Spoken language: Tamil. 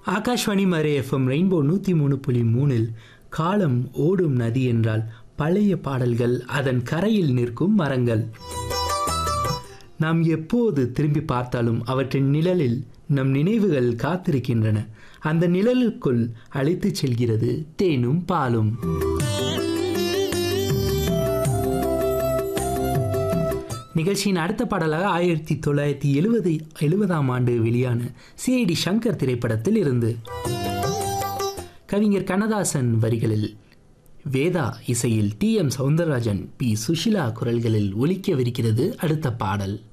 ஆகாஷ்வாணி மரே எஃப்எம் ரெயின்போ நூற்றி மூணு புள்ளி மூணில் காலம் ஓடும் நதி என்றால் பழைய பாடல்கள் அதன் கரையில் நிற்கும் மரங்கள் நாம் எப்போது திரும்பி பார்த்தாலும் அவற்றின் நிழலில் நம் நினைவுகள் காத்திருக்கின்றன அந்த நிழலுக்குள் அழைத்துச் செல்கிறது தேனும் பாலும் நிகழ்ச்சியின் அடுத்த பாடலாக ஆயிரத்தி தொள்ளாயிரத்தி எழுபது எழுபதாம் ஆண்டு வெளியான சிஐடி சங்கர் திரைப்படத்தில் இருந்து கவிஞர் கண்ணதாசன் வரிகளில் வேதா இசையில் T M Soundararajan P Susheela குரல்களில் ஒலிக்கவிருக்கிறது அடுத்த பாடல்